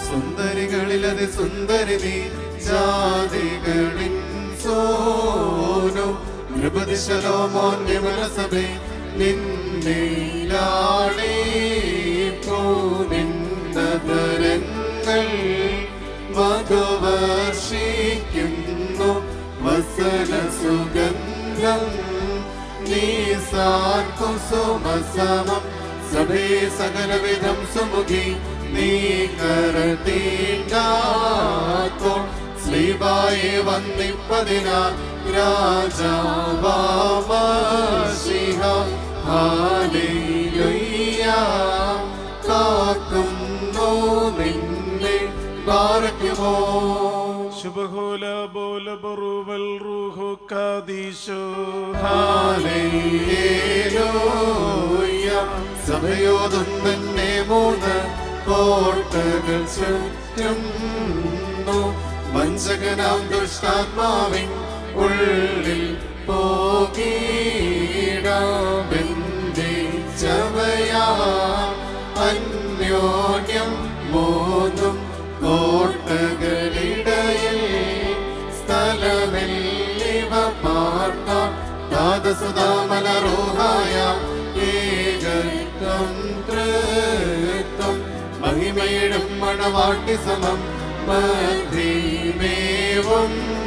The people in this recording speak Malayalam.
സുന്ദരികളിലതി സുന്ദരി നീ ജാതികളിൻ സോനു നൃപതി ശലോമോൻ വിമനസഭേ നിന്നിലാണീപ്പോ നിന്നതരങ്ങൾ മധുവർഷിക്കുന്നു വസന സുഗന്ധം നീ കുസുമസമം സഭേ സകലവിധം സുമുഖി നീ കരതീണ്ടാത്തോ ശ്രീബായെ വന്നിപ്പതിനാ രാജാവാമശിഹ ഹാലേലുയ്യ കാക്കുന്നു നിന്നെ ബാരക്കുമോ ശുഭഹോല ബോല ബറുവൽ റൂഹു കാദീശോ ഹാലേലൂയ സഭയോതും തന്നെ മൂന്ന് കോട്ടകൾ ചുറ്റുന്നു വഞ്ചകനാം ദുഷ്ടാത്മാവിൻ ഉള്ളിൽ പോകീടാബന്ധിച്ചവയാ അന്യോന്യം മൂന്നും കോട്ടകളിടയിൽ സ്ഥലമെല്ലിവ പാർത്ത ദാദസുതാമലരോഹായ ഏകത്വം തൃത്വം മഹിമയിടും മണവാട്ടി സമം മധ്യമേവും